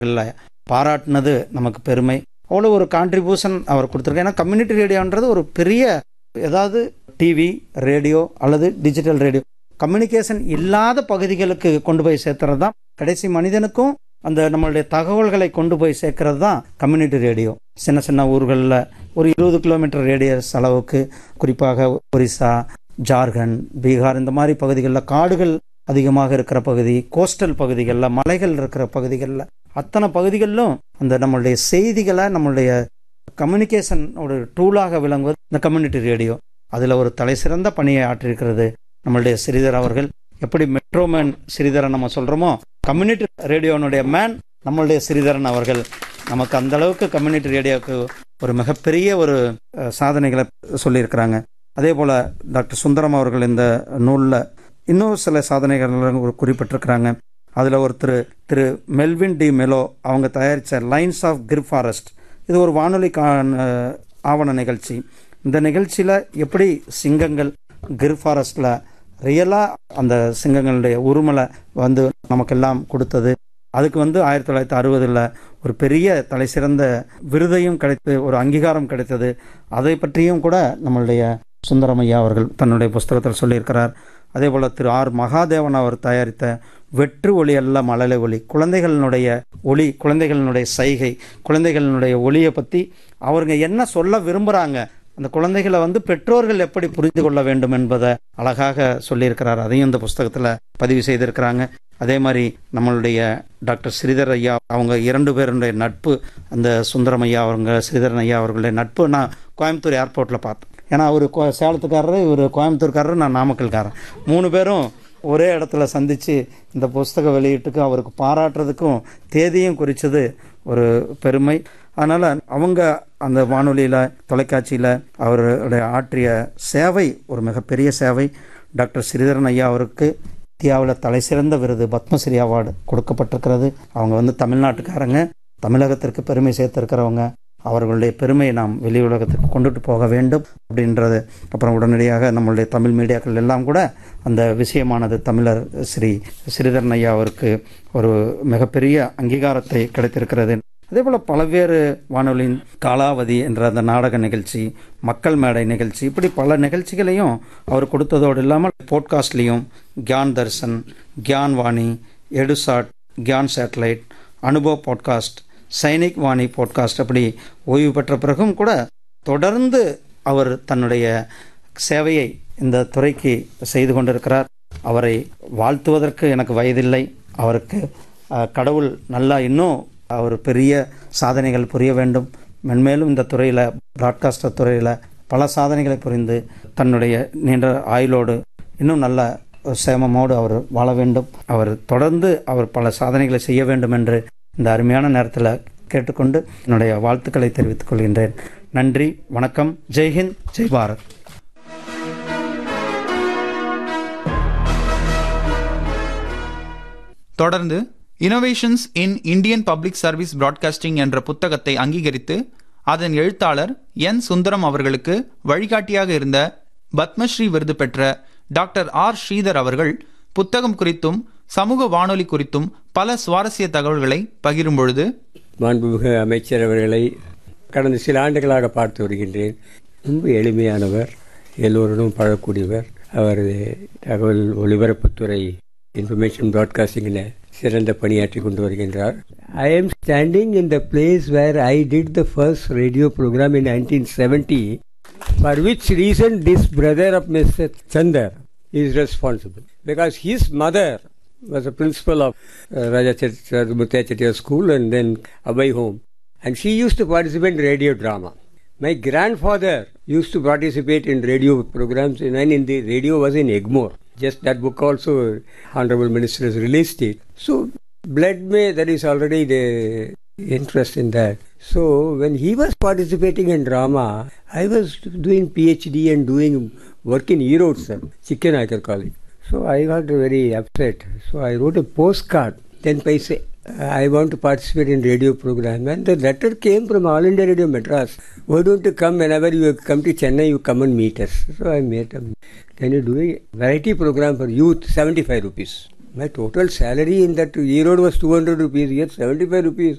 இல்லை பாராட்டினது நமக்கு பெருமை அவ்வளோ ஒரு கான்ட்ரிபியூஷன் அவர் கொடுத்துருக்காரு ஏன்னா கம்யூனிட்டி ரேடியோன்றது ஒரு பெரிய ஏதாவது டிவி ரேடியோ அல்லது டிஜிட்டல் ரேடியோ கம்யூனிகேஷன் இல்லாத பகுதிகளுக்கு கொண்டு போய் சேர்த்துறது தான் கடைசி மனிதனுக்கும் அந்த நம்மளுடைய தகவல்களை கொண்டு போய் சேர்க்கறது தான் கம்யூனிட்டி ரேடியோ சின்ன சின்ன ஊர்களில் ஒரு இருபது கிலோமீட்டர் ரேடியஸ் அளவுக்கு குறிப்பாக ஒரிசா ஜார்க்கண்ட் பீகார் இந்த மாதிரி பகுதிகளில் காடுகள் அதிகமாக இருக்கிற பகுதி கோஸ்டல் பகுதிகளில் மலைகள் இருக்கிற பகுதிகளில் அத்தனை பகுதிகளிலும் அந்த நம்மளுடைய செய்திகளை நம்மளுடைய கம்யூனிகேஷன் ஒரு டூலாக விளங்குவது இந்த கம்யூனிட்டி ரேடியோ அதில் ஒரு தலை சிறந்த பணியை ஆற்றிருக்கிறது நம்மளுடைய ஸ்ரீதர் அவர்கள் எப்படி மெட்ரோமேன் ஸ்ரீதரன் நம்ம சொல்கிறோமோ கம்யூனிட்டி ரேடியோனுடைய மேன் நம்மளுடைய ஸ்ரீதரன் அவர்கள் நமக்கு அந்த அளவுக்கு கம்யூனிட்டி ரேடியோவுக்கு ஒரு மிகப்பெரிய ஒரு அஹ், சாதனைகளை சொல்லியிருக்கிறாங்க அதே போல் டாக்டர் சுந்தரம் அவர்கள் இந்த நூலில் இன்னும் சில சாதனைகள் ஒரு குறிப்பிட்டிருக்கிறாங்க அதில் ஒருத்தர் திரு மெல்வின் டி மெலோ அவங்க தயாரித்த லைன்ஸ் ஆஃப் கிர் ஃபாரஸ்ட் இது ஒரு வானொலி கா- ஆவண நிகழ்ச்சி இந்த நிகழ்ச்சியில் எப்படி சிங்கங்கள் கிர் ஃபாரஸ்டில் ரியலாக அந்த சிங்கங்களுடைய உருமலை வந்து நமக்கெல்லாம் கொடுத்தது அதுக்கு வந்து ஆயிரத்தி தொள்ளாயிரத்தி அறுபதில் ஒரு பெரிய தலை சிறந்த விருதையும் கிடைத்து ஒரு அங்கீகாரம் கிடைத்தது அதை பற்றியும் கூட நம்மளுடைய சுந்தரமையா அவர்கள் தன்னுடைய புஸ்தகத்தில் சொல்லியிருக்கிறார் அதே போல் திரு ஆர் மகாதேவன் அவர் தயாரித்த வெற்று ஒளி அல்ல மழலை ஒளி குழந்தைகளினுடைய ஒளி குழந்தைகளினுடைய சைகை குழந்தைகளினுடைய ஒளியை பற்றி அவருங்க என்ன சொல்ல விரும்புகிறாங்க அந்த குழந்தைகளை வந்து பெற்றோர்கள் எப்படி புரிந்து கொள்ள வேண்டும் என்பதை அழகாக சொல்லியிருக்கிறார் அதையும் இந்த புஸ்தகத்தில் பதிவு செய்திருக்கிறாங்க அதே மாதிரி நம்மளுடைய டாக்டர் ஸ்ரீதர் ஐயா அவங்க இரண்டு பேருடைய நட்பு அந்த சுந்தரம் ஐயா அவங்க ஸ்ரீதரன் ஐயா அவர்களுடைய நட்பு நான் கோயம்புத்தூர் ஏர்போர்ட்டில் பார்த்தேன் ஏன்னா அவர் சேலத்துக்காரரு இவர் கோயம்புத்தூர்காரரு நான் நாமக்கல்காரன் மூணு பேரும் ஒரே இடத்துல சந்தித்து இந்த புஸ்தக வெளியீட்டுக்கு அவருக்கு பாராட்டுறதுக்கும் தேதியும் குறித்தது ஒரு பெருமை அதனால் அவங்க அந்த வானொலியில் தொலைக்காட்சியில் அவருடைய ஆற்றிய சேவை ஒரு மிகப்பெரிய சேவை டாக்டர் ஸ்ரீதரன் ஐயா அவருக்கு இந்தியாவில் தலைசிறந்த விருது பத்மஸ்ரீ அவார்டு கொடுக்கப்பட்டிருக்கிறது அவங்க வந்து தமிழ்நாட்டுக்காரங்க தமிழகத்திற்கு பெருமை சேர்த்திருக்கிறவங்க அவர்களுடைய பெருமையை நாம் வெளி உலகத்துக்கு கொண்டுட்டு போக வேண்டும் அப்படின்றது அப்புறம் உடனடியாக நம்மளுடைய தமிழ் மீடியாக்கள் எல்லாம் கூட அந்த விஷயமானது தமிழர் ஸ்ரீ ஸ்ரீதரன் ஐயா அவருக்கு ஒரு மிகப்பெரிய அங்கீகாரத்தை கிடைத்திருக்கிறது அதே போல் பல்வேறு வானொலியின் காலாவதி என்ற அந்த நாடக நிகழ்ச்சி மக்கள் மேடை நிகழ்ச்சி இப்படி பல நிகழ்ச்சிகளையும் அவர் கொடுத்ததோடு இல்லாமல் போட்காஸ்ட்லேயும் Gyan Darshan Gyan Vani EduSat Gyan satellite Anubhav podcast Sainik Vani podcast அப்படி ஓய்வு பெற்ற பிறகும் கூட தொடர்ந்து அவர் தன்னுடைய சேவையை இந்த துறைக்கு செய்து கொண்டிருக்கிறார் அவரை வாழ்த்துவதற்கு எனக்கு வயதில்லை அவருக்கு அஹ், கடவுள் நல்லா இன்னும் அவர் பெரிய சாதனைகள் புரிய வேண்டும் மென்மேலும் இந்த துறையில் பிராட்காஸ்டர் துறையில் பல சாதனைகளை புரிந்து தன்னுடைய நீண்ட ஆயுளோடு இன்னும் நல்ல சேமமோடு அவர் வாழ வேண்டும் அவர் தொடர்ந்து அவர் பல சாதனைகளை செய்ய வேண்டும் என்று இந்த அருமையான நேரத்தில் கேட்டுக்கொண்டு என்னுடைய வாழ்த்துக்களை தெரிவித்துக் கொள்கின்றேன் நன்றி வணக்கம் ஜெய்ஹிந்த் ஜெய் பாரத் தொடர்ந்து innovations in Indian public service broadcasting என்ற புத்தகத்தை அங்கீகரித்து அதன் எழுத்தாளர் என் சுந்தரம் அவர்களுக்கு வழிகாட்டியாக இருந்த பத்மஸ்ரீ விருது பெற்ற டாக்டர் ஆர் ஸ்ரீதர் அவர்கள் புத்தகம் குறித்தும் சமூக வானொலி குறித்தும் பல சுவாரஸ்ய தகவல்களை பகிரும் பொழுது மாண்புமிகு அமைச்சர் அவர்களை கடந்த சில ஆண்டுகளாக பார்த்து வருகின்றேன் ரொம்ப எளிமையானவர் எல்லோருடன் பழக்கூடியவர் அவர் தகவல் ஒலிபரப்புத்துறை இன்ஃபர்மேஷன் பிராட்காஸ்டிங்கில் சிறந்த பணியாற்றி கொண்டு வருகின்றார் I am standing in the place where I did the first radio programme in nineteen seventy for which reason this brother of Mr. Chandar is responsible. Because his mother was a principal of uh, Raja Chet- Mutya Chettiar School and then Abai Home. And she used to participate in radio drama. My grandfather used to participate in radio programs and when in the radio was in Egmore. Just that book also, Honorable Minister has released it. So, blood may, there is already the interest in that. So, when he was participating in drama, I was doing PhD and doing work in Erode, sir, Chikkanakar College. So, I got very upset. So, I wrote a postcard, 10 paise. I want to participate in radio program and the letter came from All India Radio Madras. Why don't you come whenever you come to Chennai, you come and meet us. So I met him. Can you do a variety program for youth, 75 rupees. My total salary in that Erode was 200 rupees. Here, 75 rupees.